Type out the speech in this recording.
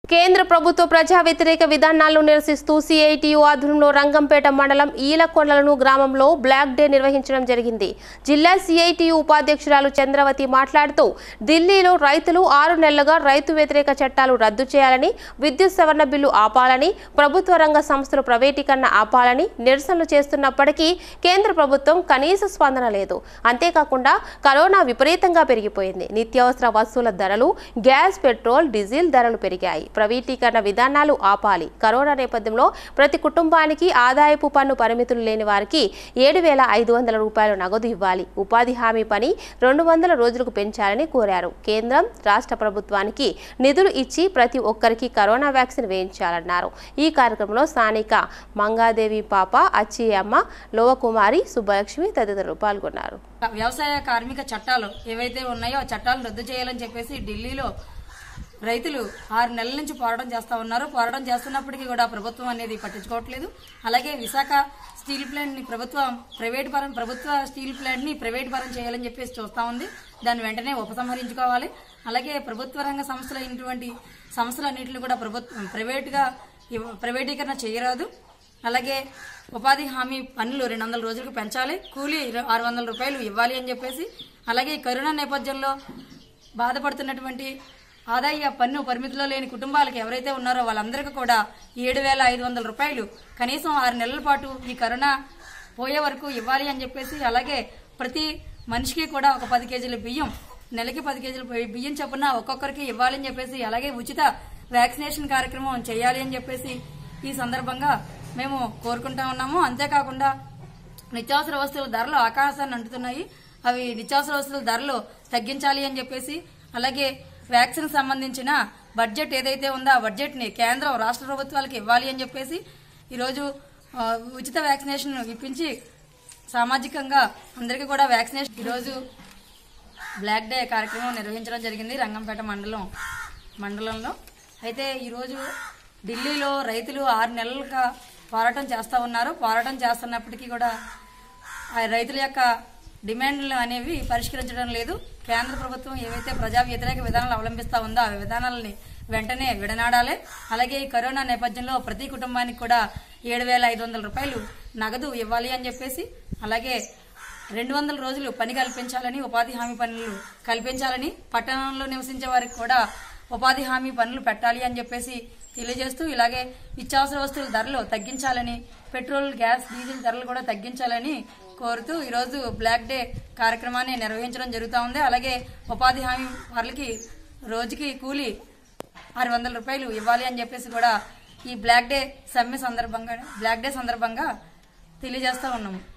కేంద్ర ప్రభుత్వ ప్రజా వ్యతిరేక విధానాలను నిరసిస్తూ సిఐటియు ఆధ్వర్యంలో రంగంపేట మండలం ఈలకొండలను గ్రామంలో బ్లాక్ డే నిర్వహించడం జరిగింది జిల్లా సిఐటియు ఉపాధ్యక్షురాలు చంద్రవతి మాట్లాడుతూ ఢిల్లీలో రైతులు ఆరు నెలలుగా రైతు వ్యతిరేక చట్టాలు రద్దు చేయాలని విద్యుత్ సవరణ బిల్లు ఆపాలని ప్రభుత్వ రంగ సంస్థలు ప్రైవేటీకరణ ఆపాలని నిరసనలు చేస్తున్నప్పటికీ కేంద్ర ప్రభుత్వం కనీస స్పందన లేదు అంతేకాకుండా కరోనా విపరీతంగా పెరిగిపోయింది నిత్యావసర వస్తువుల ధరలు గ్యాస్ పెట్రోల్ డీజిల్ ధరలు పెరిగాయి ప్రైవేటీకరణ విధానాలు ఆపాలి కరోనా నేపథ్యంలో ప్రతి కుటుంబానికి ఆదాయపు పన్ను పరిమితులు లేని వారికి ఏడు వేల ఐదు వందల రూపాయలు నగదు ఇవ్వాలి ఉపాధి హామీ పని రెండు వందల రోజులకు పెంచాలని కోరారు కేంద్రం రాష్ట్ర ప్రభుత్వానికి నిధులు ఇచ్చి ప్రతి ఒక్కరికి కరోనా వ్యాక్సిన్ వేయించాలన్నారు ఈ కార్యక్రమంలో స్థానిక మంగాదేవి పాప అచ్చియమ్మ లోవకుమారి సుబ్బలక్ష్మి తదితరులు పాల్గొన్నారు వ్యవసాయ కార్మిక చట్టాలు ఏవైతే ఉన్నాయో ఆ చట్టాలు రద్దు చేయాలని చెప్పేసి ఢిల్లీలో రైతులు ఆరు నెలల నుంచి పోరాటం చేస్తా ఉన్నారు పోరాటం చేస్తున్నప్పటికీ కూడా ప్రభుత్వం అనేది పట్టించుకోవట్లేదు అలాగే విశాఖ స్టీల్ ప్లాంట్ ని ప్రభుత్వం ప్రైవేట్ పరం ప్రభుత్వ స్టీల్ ప్లాంట్ ని ప్రైవేట్ పరం చేయాలని చెప్పేసి చూస్తా ఉంది దాన్ని వెంటనే ఉపసంహరించుకోవాలి అలాగే ప్రభుత్వ రంగ సంస్థలు అయినటువంటి సంస్థలన్నింటిని కూడా ప్రభుత్వం ప్రైవేట్ గా ఇవ్వ- ప్రైవేటీకరణ చేయరాదు అలాగే ఉపాధి హామీ పనులు రెండు వందల రోజులకు పెంచాలి కూలీ ఇర- ఆరు వందల రూపాయలు ఇవ్వాలి అని చెప్పేసి అలాగే ఈ కరోనా నేపథ్యంలో బాధపడుతున్నటువంటి ఆదాయ పన్ను పరిమితిలో లేని కుటుంబాలకు ఎవరైతే ఉన్నారో వాళ్ళందరికీ కూడా ఏడు వేల ఐదు వందల రూపాయలు కనీసం ఆరు నెలల పాటు ఈ కరోనా పోయే వరకు ఇవ్వాలి అని చెప్పేసి అలాగే ప్రతి మనిషికి కూడా ఒక పది కేజీల బియ్యం నెలకి పది కేజీల బియ్యం చొప్పున ఒక్కొక్కరికి ఇవ్వాలని చెప్పేసి అలాగే ఉచిత వ్యాక్సినేషన్ కార్యక్రమం చేయాలి అని చెప్పేసి ఈ సందర్భంగా మేము కోరుకుంటా ఉన్నాము అంతేకాకుండా నిత్యావసర వస్తువుల ధరలు ఆకాశాన్ని అంటుతున్నాయి అవి నిత్యావసర వస్తువుల ధరలు తగ్గించాలి అని చెప్పేసి అలాగే వ్యాక్సిన్ సంబంధించిన బడ్జెట్ ఏదైతే ఉందో ఆ బడ్జెట్ ని కేంద్రం రాష్ట్ర ప్రభుత్వాలకు ఇవ్వాలి అని చెప్పేసి ఈరోజు ఆ, ఉచిత వ్యాక్సినేషన్ ఇప్పించి సామాజికంగా అందరికీ కూడా వ్యాక్సినేషన్ ఈరోజు బ్లాక్ డే కార్యక్రమం నిర్వహించడం జరిగింది రంగంపేట మండలం మండలంలో అయితే ఈరోజు ఢిల్లీలో రైతులు ఆరు నెలలుగా పోరాటం చేస్తూ ఉన్నారు పోరాటం చేస్తున్నప్పటికీ కూడా ఆ రైతుల యొక్క డిమాండ్లు అనేవి పరిష్కరించడం లేదు కేంద్ర ప్రభుత్వం ఏవైతే ప్రజా వ్యతిరేక విధానాలు అవలంబిస్తా ఉందో ఆ విధానాలని వెంటనే విడనాడాలి అలాగే ఈ కరోనా నేపథ్యంలో ప్రతి కుటుంబానికి కూడా ఏడు వేల ఐదు వందల రూపాయలు నగదు ఇవ్వాలి అని చెప్పేసి అలాగే రెండు వందల రోజులు పని కల్పించాలని ఉపాధి హామీ పనులు కల్పించాలని పట్టణంలో నివసించే వారికి కూడా ఉపాధి హామీ పనులు పెట్టాలి అని చెప్పేసి తెలియజేస్తూ ఇలాగే నిత్యావసర వస్తువుల ధరలు తగ్గించాలని పెట్రోల్ గ్యాస్ డీజిల్ ధరలు కూడా తగ్గించాలని కోరుతూ ఈరోజు బ్లాక్ డే కార్యక్రమాన్ని నిర్వహించడం జరుగుతూ ఉంది అలాగే ఉపాధి హామీ వాళ్ళకి రోజుకి కూలి ఆరు వందల రూపాయలు ఇవ్వాలి అని చెప్పేసి కూడా ఈ బ్లాక్ డే సమ్మె సందర్భంగా బ్లాక్ డే సందర్భంగా తెలియజేస్తూ ఉన్నాము